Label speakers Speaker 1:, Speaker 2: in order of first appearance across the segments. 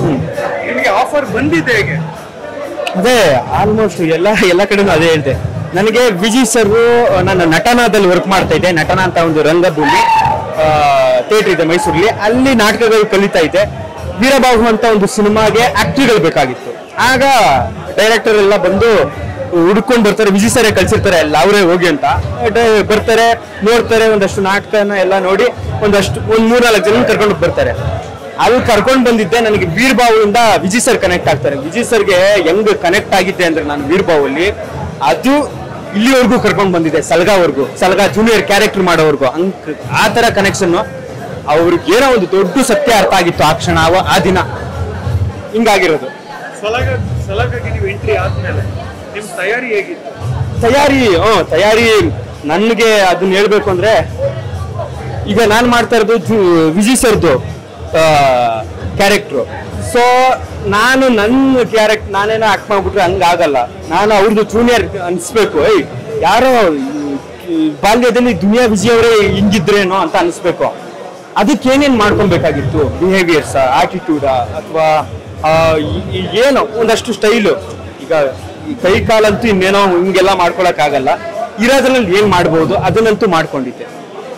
Speaker 1: ನಿಮಗೆ ಆಫರ್ ಬಂದಿದೆ ಹೇಗೆ
Speaker 2: ಅದೇ ಆಲ್ಮೋಸ್ಟ್ ಎಲ್ಲ ಎಲ್ಲ ಕಡೆನೂ ಅದೇ ಹೇಳಿದೆ ನನಗೆ ವಿಜಯ್ ಸರ್ ನನ್ನ ನಟನದಲ್ಲಿ ವರ್ಕ್ ಮಾಡ್ತಾ ಇದ್ದೆ ನಟನ ಅಂತ ಒಂದು ರಂಗಭೂಮಿ ಥಿಯೇಟರ್ ಇದೆ ಮೈಸೂರಲ್ಲಿ ಅಲ್ಲಿ ನಾಟಕಗಳು ಕಲಿತಾ ಇದ್ದೆ ವೀರಬಾಹು ಅಂತ ಒಂದು ಸಿನಿಮಾಗೆ ಆಕ್ಟರ್ಗಳು ಬೇಕಾಗಿತ್ತು ಆಗ ಡೈರೆಕ್ಟರ್ ಎಲ್ಲ ಬಂದು ಹುಡ್ಕೊಂಡು ಬರ್ತಾರೆ ವಿಜಯ್ ಸರೇ ಕಳ್ಸಿರ್ತಾರೆ ಎಲ್ಲ ಅವರೇ ಹೋಗಿ ಅಂತ ಡ- ಬರ್ತಾರೆ ನೋಡ್ತಾರೆ ಒಂದಷ್ಟು ನಾಟಕನ ಎಲ್ಲ ನೋಡಿ ಒಂದಷ್ಟು ಒಂದ್ ಮೂರ್ನಾಲ್ಕು ಜನ ಕರ್ಕೊಂಡು ಬರ್ತಾರೆ ಅಲ್ಲಿ ಕರ್ಕೊಂಡು ಬಂದಿದ್ದೆ ನನಗೆ ವೀರ್ಬಾವುಯಿಂದ ವಿಜಯ್ ಸರ್ ಕನೆಕ್ಟ್ ಆಗ್ತಾರೆ ವಿಜಯ್ ಸರ್ಗೆ ಹೆಂಗ್ ಕನೆಕ್ಟ್ ಆಗಿದ್ದೆ ಅಂದ್ರೆ ನಾನು ವೀರ್ಬಾವಲ್ಲಿ ಅದು ಇಲ್ಲಿವರೆಗೂ ಕರ್ಕೊಂಡು ಬಂದಿದ್ದೆ ಸಲ್ಗಾವರೆಗೂ ಸಲ್ಗಾ ಜೂನಿಯರ್ ಕ್ಯಾರೆಕ್ಟರ್ ಮಾಡೋವರೆಗೂ ಹಂಗ್ ಆ ತರ ಕನೆಕ್ಷನ್ ಅವ್ರಿಗೆ ಏನೋ ಒಂದು ದೊಡ್ಡ ಸತ್ಯ ಅರ್ಥ ಆಗಿತ್ತು ಆ ಕ್ಷಣ ಅವ- ಆ ದಿನ ಹಿಂಗಾಗಿರೋದು
Speaker 1: ಸಲಗ ಸಲಗಾಗಿ ನೀವು ಎಂಟ್ರಿ ಆದ್ಮೇಲೆ ನಿಮ್ ತಯಾರಿ ಹೇಗಿತ್ತು
Speaker 2: ತಯಾರಿ ಹ್ಮ್ ತಯಾರಿ ನನಗೆ ಅದನ್ನ ಹೇಳ್ಬೇಕು ಅಂದ್ರೆ ಈಗ ನಾನು ಮಾಡ್ತಾ ಇರೋದು ಜು- ವಿಜಯ್ ಸರ್ದು ಕ್ಯಾರೆಕ್ಟ್ರು ಸೊ ನಾನು ನನ್ನ ಕ್ಯಾರೆಕ್ಟ್ ನಾನೇನೋ ಆಕ್ಟ್ ಮಾಡ್ಬಿಟ್ರೆ ಹಂಗಾಗಲ್ಲ ನಾನು ಅವ್ರದ್ದು ಜೂನಿಯರ್ ಅನ್ಸ್ಬೇಕು ಏಯ್ ಯಾರೋ ಈ ಬಾಲ್ಯದಲ್ಲಿ ದುನಿಯಾ ವಿಜಯ್ ಅವರೇ ಹಿಂಗಿದ್ರೇನೋ ಅಂತ ಅನ್ಸ್ಬೇಕು ಅದಕ್ಕೆ ಏನೇನ್ ಮಾಡ್ಕೊಬೇಕಾಗಿತ್ತು ಬಿಹೇವಿಯರ್ಸ್ ಆಟಿಟ್ಯೂಡ ಅಥವಾ ಏನೋ ಒಂದಷ್ಟು ಸ್ಟೈಲು ಈಗ ಈ ಕೈ ಕಾಲಂತೂ ಇನ್ನೇನೋ ಹಿಂಗೆಲ್ಲ ಮಾಡ್ಕೊಳಕ್ ಆಗಲ್ಲ ಇರೋದ್ರಲ್ಲಿ ಏನ್ ಮಾಡ್ಬೋದು ಅದನ್ನಂತೂ ಮಾಡ್ಕೊಂಡಿದ್ದೆ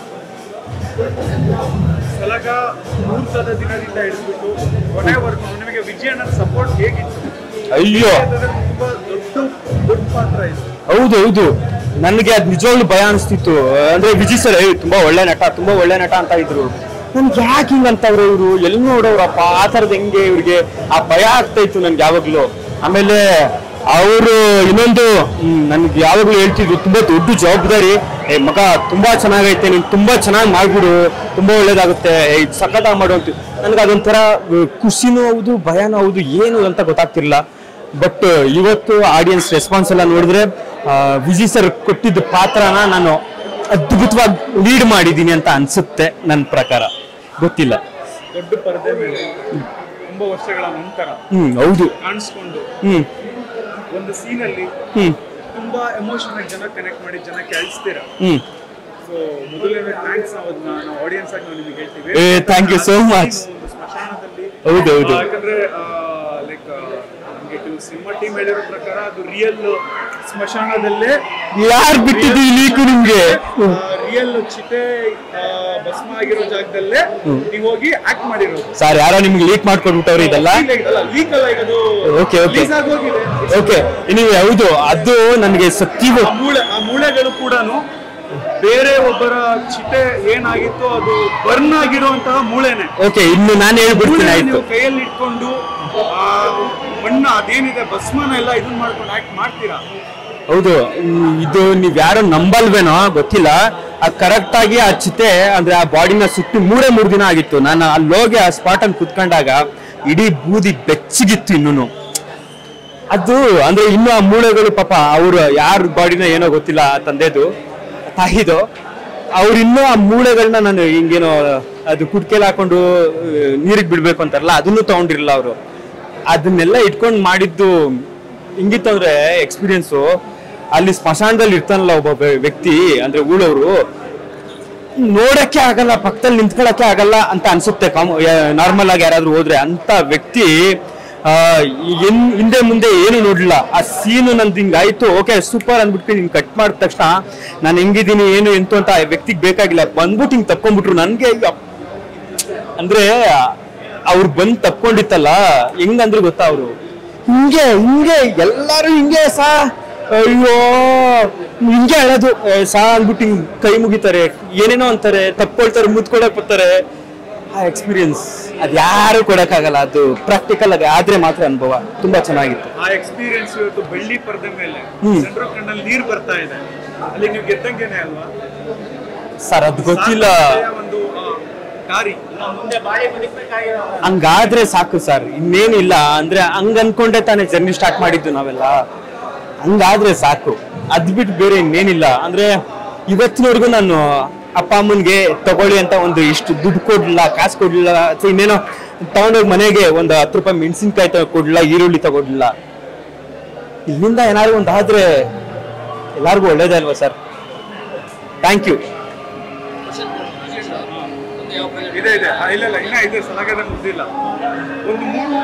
Speaker 1: ಸಲಗ ಮುಹೂರ್ತದ ದಿನದಿಂದ ಹಿಡಿದ್ಬಿಟ್ಟು ಕೊನೆವರೆಗೂ ನಿಮಗೆ ವಿಜಯಣ್ಣನ ಸಪೋರ್ಟ್ ಹೇಗಿತ್ತು
Speaker 2: ಅಯ್ಯೋ
Speaker 1: ಅದ್ರಲ್ಲಿ ತುಂಬಾ ದೊಡ್ಡ ದೊಡ್ಡ ಪಾತ್ರ ಇದೆ
Speaker 2: ಹೌದು ಹೌದು ನನಗೆ ಅದ್ ನಿಜವಾಗ್ಲೂ ಭಯ ಅನಿಸ್ತಿತ್ತು ಅಂದ್ರೆ ವಿಜಯ್ ಸರ್ ಏಯ್ ತುಂಬಾ ಒಳ್ಳೆ ನಟ ತುಂಬಾ ಒಳ್ಳೆ ನಟ ಅಂತ ಇದ್ರು ನನ್ಗೆ ಯಾಕೆ ಹಿಂಗ್ ಅಂತವ್ರೆ ಇವರು ಎಲ್ಲಿ ನೋಡೋರಪ್ಪ ಆ ಥರದ್ ಹೆಂಗೆ ಇವ್ರಿಗೆ ಆ ಭಯ ಆಗ್ತಾ ಇತ್ತು ನನ್ಗೆ ಯಾವಾಗ್ಲೂ ಆಮೇಲೆ ಅವರು ಇನ್ನೊಂದು ಹ್ಮ್, ನನ್ಗೆ ಯಾವಾಗ್ಲೂ ಹೇಳ್ತಿದ್ರು ತುಂಬಾ ದೊಡ್ಡ ಜವಾಬ್ದಾರಿ ಏ ಮಗ ತುಂಬಾ ಚೆನ್ನಾಗೈತೆ ನೀನ್ ತುಂಬಾ ಚೆನ್ನಾಗಿ ಮಾಡ್ಬಿಡು ತುಂಬಾ ಒಳ್ಳೇದಾಗುತ್ತೆ ಏ, ಇದ್ ಸಖತ್ತಾಗಿ ಮಾಡು ಅಂತ ನನ್ಗೆ ಅದೊಂಥರ ಅಹ್, ಖುಷಿನೂ ಹೌದು ಭಯನೂ ಹೌದು ಏನು ಅಂತ ಗೊತ್ತಾಗ್ತಿರ್ಲಿಲ್ಲ ಬಟ್ ಇವತ್ತು ಆಡಿಯನ್ಸ್ ರೆಸ್ಪಾನ್ಸ್ ಎಲ್ಲ ನೋಡಿದ್ರೆ ಆ, ವಿಜಯ್ ಸರ್ ಕೊಟ್ಟಿದ್ದ ಪಾತ್ರನ ನಾನು ಅದ್ಭುತವಾಗಿ ಲೀಡ್ ಮಾಡಿದ್ದೀನಿ ಅಂತ ಅನ್ಸುತ್ತೆ ನನ್ನ ಪ್ರಕಾರ ಗೊತ್ತಿಲ್ಲ
Speaker 1: ದೊಡ್ಡ ಪರದೆ ಮೇಲೆ ತುಂಬಾ ವರ್ಷಗಳ ನಂತರ
Speaker 2: ಹ್ಮ್ ಹೌದು
Speaker 1: ಕಾಣಿಸ್ಕೊಂಡು
Speaker 2: ಹ್ಮ್
Speaker 1: ಒಂದು ಸೀನಲ್ಲಿ
Speaker 2: ಹ್ಮ್
Speaker 1: ತುಂಬಾ ಎಮೋಷನ್ ಜನ ಕನೆಕ್ಟ್ ಮಾಡಿ ಜನಕ್ಕೆ ಅಳಿಸ್ತೀರಾ
Speaker 2: ಹ್ಮ್
Speaker 1: ಸೊ ಮೊದಲನೇ ಥ್ಯಾಂಕ್ಸ್ ನಾವು ನಾವು ಆಡಿಯನ್ಸ್ ಆಗಿ ನಾವು ನಿಮಗೆ ಹೇಳ್ತೀವಿ
Speaker 2: ಏ, thank you so much.
Speaker 1: ಒಂದು ಸ್ಮಶಾನದಲ್ಲಿ
Speaker 2: ಹೌದು, ಹೌದು.
Speaker 1: ಆ, ಯಾಕಂದ್ರೆ ಲೈಕ್ ನಮಗೆ ಸಿನಿಮಾ ಟೀಮ್ ಹೇಳಿರೋ ಪ್ರಕಾರ ಅದು ರಿಯಲ್ ಸ್ಮಶಾನದಲ್ಲೇ
Speaker 2: ಯಾರು ಬಿಟ್ಟಿದ್ದು ಈ ಲೀಕು ನಿಮ್ಗೆ
Speaker 1: ರಿಯಲ್ ಚಿತೆ ಆ, ಭಸ್ಮ ಆಗಿರೋ ಜಾಗದಲ್ಲೇ ನೀವು ಹೋಗಿ ಆಕ್ಟ್ ಮಾಡಿರೋದು
Speaker 2: ಸರ್ ಯಾರೋ ನಿಮ್ಗೆ ಲೀಕ್ ಮಾಡ್ಕೊಟ್ಬಿಟ್ಟವ್ರು ಇದೆಲ್ಲ
Speaker 1: ಲೀಕ್ ಅಲ್ಲ ಈಗ ಅದು
Speaker 2: Okay, okay.
Speaker 1: release ಆಗೋಗಿದೆ
Speaker 2: ಓಕೆ ನೀವು ಹೌದು ಅದು ನನಗೆ ಸತ್ಯವೂ
Speaker 1: ಆ ಮೂಳೆ ಆ ಮೂಳೆಗಳು ಕೂಡ ಬೇರೆ ಒಬ್ಬರ ಚಿತೆ ಏನಾಗಿತ್ತು ಅದು ಬರ್ನ್ ಆಗಿರುವಂತಹ ಮೂಳೆನೆ
Speaker 2: ಓಕೆ ಇನ್ನು ನಾನು ಹೇಳ್ಬಿಡ್ತೀನಿ
Speaker 1: ಮೂಳೆನ
Speaker 2: ಆಯ್ತು
Speaker 1: ನೀವು ಕೈಯಲ್ಲಿ ಇಟ್ಕೊಂಡು ಆ ಮಣ್ಣ ಅದೇನಿದೆ ಭಸ್ಮನ ಎಲ್ಲ ಇದನ್ನ ಮಾಡ್ಕೊಂಡು ಆಕ್ಟ್ ಮಾಡ್ತೀರಾ
Speaker 2: ಹೌದು ಹ್ಮ್, ಇದು ನೀವ್ ಯಾರು ನಂಬಲ್ವೇನೋ ಗೊತ್ತಿಲ್ಲ ಅದು ಕರೆಕ್ಟ್ ಆಗಿ ಆ ಚಿತೆ ಅಂದ್ರೆ ಆ ಬಾಡಿನ ಸುತ್ತಿ ಮೂರೇ ಮೂರು ದಿನ ಆಗಿತ್ತು ನಾನು ಅಲ್ಲಿ ಹೋಗಿ ಆ ಸ್ಪಾಟ್ ಅಲ್ಲಿ ಕುತ್ಕೊಂಡಾಗ ಇಡೀ ಬೂದಿ ಬೆಚ್ಚಗಿತ್ತು ಇನ್ನೂನು ಅದು ಅಂದ್ರೆ ಇನ್ನು ಆ ಮೂಳೆಗಳು ಪಾಪ ಅವ್ರು ಯಾರ ಬಾಡಿನ ಏನೋ ಗೊತ್ತಿಲ್ಲ ಆ ತಂದೆದು ತಾಯಿದು ಅವ್ರು ಇನ್ನೂ ಆ ಮೂಳೆಗಳನ್ನ ನಾನು ಹಿಂಗೇನೋ ಅದು ಕುಟ್ಕೆಲ್ ಹಾಕೊಂಡು ನೀರಿಗೆ ಬಿಡ್ಬೇಕು ಅಂತಾರಲ್ಲ ಅದನ್ನು ತಗೊಂಡಿರಲಿಲ್ಲ ಅವರು ಅದನ್ನೆಲ್ಲ ಇಟ್ಕೊಂಡು ಮಾಡಿದ್ದು ಹಿಂಗಿತ್ತು ಅಂದ್ರೆ ಎಕ್ಸ್ಪೀರಿಯನ್ಸು ಅಲ್ಲಿ ಸ್ಮಶಾನದಲ್ಲಿ ಇರ್ತಾನಲ್ಲ ಒಬ್ಬ ವ್ಯ- ವ್ಯಕ್ತಿ ಅಂದ್ರೆ ಊಳವರು ನೋಡಕ್ಕೆ ಆಗಲ್ಲ ಪಕ್ಕದಲ್ಲಿ ನಿಂತ್ಕೊಳಕ್ಕೆ ಆಗಲ್ಲ ಅಂತ ಅನ್ಸುತ್ತೆ ನಾರ್ಮಲ್ ಆಗಿ ಯಾರಾದ್ರೂ ಹೋದ್ರೆ ಅಂತ ವ್ಯಕ್ತಿ ಆ, ಏನ್ ಹಿಂದೆ ಮುಂದೆ ಏನು ನೋಡ್ಲಿಲ್ಲ ಆ ಸೀನು ನಂದು ಹಿಂಗಾಯ್ತು ಓಕೆ ಸೂಪರ್ ಅಂದ್ಬಿಟ್ಟು ಹಿಂಗ್ ಕಟ್ ಮಾಡಿದ ತಕ್ಷಣ ನಾನು ಹೆಂಗಿದ್ದೀನಿ ಏನು ಎಂತು ಅಂತ ಆ ವ್ಯಕ್ತಿಗೆ ಬೇಕಾಗಿಲ್ಲ ಬಂದ್ಬಿಟ್ಟು ಹಿಂಗ್ ತಪ್ಕೊಂಡ್ಬಿಟ್ರು ನನ್ಗೆ ಯಪ್- ಅಂದ್ರೆ ಅವ್ರು ಬಂದ್ ತಪ್ಕೊಂಡಿತ್ತಲ್ಲ ಹೆಂಗಂದ್ರೆ ಗೊತ್ತಾ ಅವರು ಹಿಂಗೆ ಹಿಂಗೆ ಎಲ್ಲಾರು ಹಿಂಗೆ ಸಾ ಅಯ್ಯೋ ಹಿಂಗೆ ಹೇಳೋದು ಏ, ಸಾ ಅಂದ್ಬಿಟ್ಟು ಹಿಂಗ್ ಕೈ ಮುಗಿತಾರೆ ಏನೇನೋ ಅಂತಾರೆ ತಪ್ಕೊಳ್ತಾರೆ ಮುತ್ಕೊಳಕ್ ಬರ್ತಾರೆ ಆ ಎಕ್ಸ್ಪೀರಿಯನ್ಸ್ ಅದ್ ಯಾರು ಕೊಡಕ್ಕಾಗಲ್ಲ ಅದು ಪ್ರಾಕ್ಟಿಕಲ್ ಆಗಿ ಆದ್ರೆ ಮಾತ್ರ ಅನುಭವ ತುಂಬಾ ಚೆನ್ನಾಗಿತ್ತು
Speaker 1: ಆ ಎಕ್ಸ್ಪೀರಿಯನ್ಸ್ ಇವತ್ತು ಬೆಳ್ಳಿ ಪರದೆ ಮೇಲೆ
Speaker 2: ಹ್ಮ್.
Speaker 1: ಜನರ ಕಣ್ಣಲ್ಲಿ ನೀರ್ ಬರ್ತಾ ಇದೆ ಅಲ್ಲಿ ನೀವು ಗೆದ್ದಂಗೆನೆ ಅಲ್ವಾ
Speaker 2: ಸರ್ ಅದ್ ಗೊತ್ತಿಲ್ಲ
Speaker 1: ಸಾರ್ಥಕತೆಯ ಒಂದು ಆ, ದಾರಿ
Speaker 2: ಹಂಗಾದ್ರೆ ಸಾಕು ಸರ್ ಇನ್ನೇನಿಲ್ಲ ಅಂದ್ರೆ ಹಂಗ್ ಅನ್ಕೊಂಡೆ ತಾನೇ ಜರ್ನಿ ಸ್ಟಾರ್ಟ್ ಮಾಡಿದ್ದು ನಾವೆಲ್ಲ ಹಂಗಾದ್ರೆ ಸಾಕು ಅದ್ ಬಿಟ್ಟು ಬೇರೆ ಇನ್ನೇನಿಲ್ಲ ಅಂದ್ರೆ ಇವತ್ತಿನವರೆಗೂ ನಾನು ಅಪ್ಪ ಅಮ್ಮನ್ಗೆ ತಗೊಳ್ಳಿ ಅಂತ ಒಂದು ಇಷ್ಟು ದುಡ್ಡು ಕೊಡ್ಲಿಲ್ಲ ಕಾಸು ಕೊಡ್ಲಿಲ್ಲ ಅಥವಾ ಇನ್ನೇನೋ ತಗೊಂಡೋಗಿ ಮನೆಗೆ ಒಂದು ಹತ್ತು ರೂಪಾಯಿ ಮೆಣಸಿನ್ಕಾಯಿ ತಗೊ ಕೊಡ್ಲಿಲ್ಲ ಈರುಳ್ಳಿ ತಗೊಡ್ಲಿಲ್ಲ ಇಲ್ಲಿಂದ ಏನಾದ್ರು ಒಂದು ಆದ್ರೆ ಎಲ್ಲಾರ್ಗು ಒಳ್ಳೇದೇ ಅಲ್ವಾ ಸರ್ ಥ್ಯಾಂಕ್ ಯು
Speaker 1: ಇದೆ ಇದೆ ಆ, ಇಲ್ಲ ಇಲ್ಲ ಇನ್ನ ಇದೆ ಸಲಾಗದ ಮುಗ್ದಿಲ್ಲ ಒಂದು ಮೂರು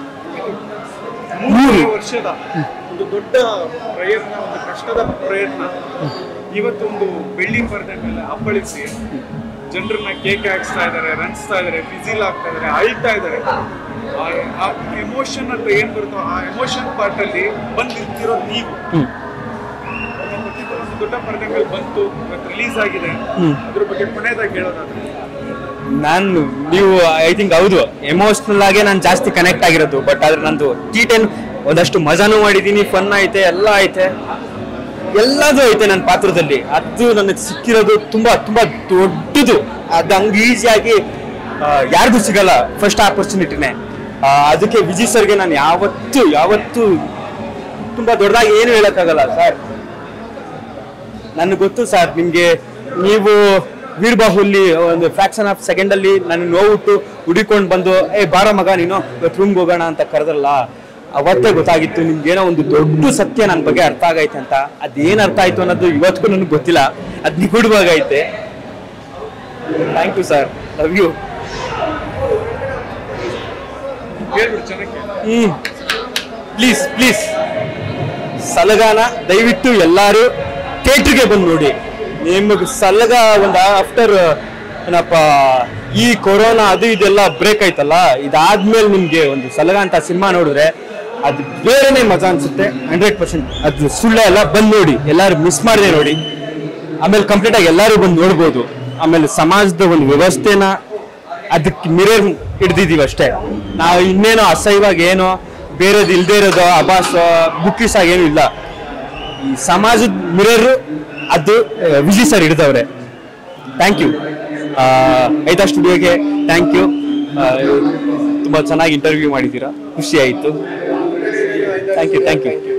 Speaker 1: ಮೂರು ವರ್ಷದ ಒಂದು ದೊಡ್ಡ ಪ್ರಯತ್ನ ಒಂದು ಕಷ್ಟದ ಪ್ರಯತ್ನ ಇವತ್ತೊಂದು ಬೆಳ್ಳಿ ಪರದೆ ಮೇಲೆ ಅಪ್ಪಳಿಸಿ ಜನರನ್ನ ಕೇಕ್ ಹಾಕ್ಸ್ತಾ ಇದ್ದಾರೆ ರಂಚ್ತಾ ಇದ್ದಾರೆ ಫಿಸಿಲ್ ಆಗ್ತಾ ಇದ್ದಾರೆ ಅಳ್ತಾ ಇದ್ದಾರೆ ಆ ಎಮೋಷನ್ ಅಂತ ಏನ್ ಬರುತ್ತೋ ಆ ಎಮೋಷನ್ ಪಾರ್ಟ್ ಅಲ್ಲಿ ಬಂದು ನಿಂತಿರೋ ನೀವು
Speaker 2: ಹ್ಮ್.
Speaker 1: ನಮ್ಮ ಪ್ರತಿಫಲ ಒಂದು ದೊಡ್ಡ ಪರದೆ ಮೇಲೆ ಬಂತು ಇವತ್ತು ರಿಲೀಸ್ ಆಗಿದೆ
Speaker 2: ಹ್ಮ್.
Speaker 1: ಅದ್ರ ಬಗ್ಗೆ ಕೊನೆಯದಾಗಿ ಹೇಳೋದಾದ್ರೆ
Speaker 2: ನಾನು ನೀವು ಐ ಥಿಂಕ್ ಹೌದು ಎಮೋಷನಲ್ ಆಗಿ ನಾನು ಜಾಸ್ತಿ ಕನೆಕ್ಟ್ ಆಗಿರೋದು ಬಟ್ ಆದ್ರೆ ನಂದು ಟಿ ಟೆನ್ ಒಂದಷ್ಟು ಮಜಾನು ಮಾಡಿದ್ದೀನಿ ಫನ್ ಐತೆ ಎಲ್ಲ ಐತೆ ಎಲ್ಲದೂ ಐತೆ ನನ್ನ ಪಾತ್ರದಲ್ಲಿ ಅದು ನನಗೆ ಸಿಕ್ಕಿರೋದು ತುಂಬಾ ತುಂಬಾ ದೊಡ್ಡದು ಅದು ಹಂಗೆ ಈಸಿಯಾಗಿ ಯಾರಿಗೂ ಸಿಗಲ್ಲ ಫಸ್ಟ್ ಆಪರ್ಚುನಿಟಿನೇ ಅದಕ್ಕೆ ವಿಜಯ್ ಸರ್ಗೆ ನಾನು ಯಾವತ್ತೂ ಯಾವತ್ತೂ ತುಂಬಾ ದೊಡ್ಡದಾಗಿ ಏನು ಹೇಳಕ್ಕಾಗಲ್ಲ ಸರ್ ನನಗೆ ಗೊತ್ತು ಸರ್ ನಿಮ್ಗೆ ನೀವು ವೀರಬಾಹುಲಿ ಒಂದು ಫ್ರಾಕ್ಷನ್ ಆಫ್ ಸೆಕೆಂಡ್ ಅಲ್ಲಿ ನನ್ನ ನೋವುಟ್ಟು ಹುಡಿಕೊಂಡು ಬಂದು ಏ ಬಾರ ಮಗ ನೀನು ಇವತ್ತು ರೂಮ್ಗೆ ಹೋಗೋಣ ಅಂತ ಕರೆದ್ರಲ್ಲ ಅವತ್ತೇ ಗೊತ್ತಾಗಿತ್ತು ನಿಮ್ಗೆ ಏನೋ ಒಂದು ದೊಡ್ಡ ಸತ್ಯ ನನ್ನ ಬಗ್ಗೆ ಅರ್ಥ ಆಗೈತೆ ಅಂತ ಅದೇನ್ ಅರ್ಥ ಆಯ್ತು ಅನ್ನೋದು ಇವತ್ತಿಗೂ ನನಗೆ ಗೊತ್ತಿಲ್ಲ ಅದ್ ನಿಗೂಢವಾಗೈತೆ thank you sir love you
Speaker 1: ಹೇಳ್ಬಿಡು ಚೆನ್ನಾಗಿ
Speaker 2: ಹ್ಮ್ ಪ್ಲೀಸ್ ಪ್ಲೀಸ್ ಸಲಗಾನ ದಯವಿಟ್ಟು ಎಲ್ಲಾರು ಥಿಯೇಟ್ರಿಗೆ ಬಂದು ನೋಡಿ ನಿಮಗೆ ಸಲಗ ಒಂದು ಆಫ್ಟರ್ ಏನಪ್ಪ ಈ ಕೊರೋನಾ ಅದು ಇದೆಲ್ಲ ಬ್ರೇಕ್ ಆಯ್ತಲ್ಲ ಇದಾದ್ಮೇಲೆ ನಿಮ್ಗೆ ಒಂದು ಸಲಗ ಅಂತ ಸಿನಿಮಾ ನೋಡಿದ್ರೆ ಅದು ಬೇರೆನೆ ಮಜಾ ಅನ್ಸುತ್ತೆ ಹಂಡ್ರೆಡ್ ಪರ್ಸೆಂಟ್ ಅದು ಸುಳ್ಳೆ ಅಲ್ಲ ಬಂದು ನೋಡಿ ಎಲ್ಲಾರು ಮಿಸ್ ಮಾಡದೆ ನೋಡಿ ಆಮೇಲೆ ಕಂಪ್ಲೀಟ್ ಆಗಿ ಎಲ್ಲರೂ ಬಂದು ನೋಡ್ಬೋದು ಆಮೇಲೆ ಸಮಾಜದ ಒಂದು ವ್ಯವಸ್ಥೆನ ಅದಕ್ಕೆ ಮಿರರ್ ಹಿಡ್ದಿದೀವಿ ಅಷ್ಟೇ ನಾವು ಇನ್ನೇನೋ ಅಸಹ್ಯವಾಗಿ ಏನೋ ಬೇರೆದು ಇಲ್ದೇ ಇರೋದು ಅಭಾಸ ಬುಕ್ಕಿಸ್ ಏನೂ ಇಲ್ಲ ಈ ಸಮಾಜದ ಮಿರರ್ ಅದು ಆ, ವಿಜಯ್ ಸರ್ ಹಿಡಿದವ್ರೆ ಥ್ಯಾಂಕ್ ಯು ಐದಾ ಸ್ಟುಡಿಯೋಗೆ ಥ್ಯಾಂಕ್ ಯು ತುಂಬ ಚೆನ್ನಾಗಿ ಇಂಟರ್ವ್ಯೂ ಮಾಡಿದ್ದೀರಾ ಖುಷಿ ಆಯಿತು ಥ್ಯಾಂಕ್ ಯು ಥ್ಯಾಂಕ್ ಯು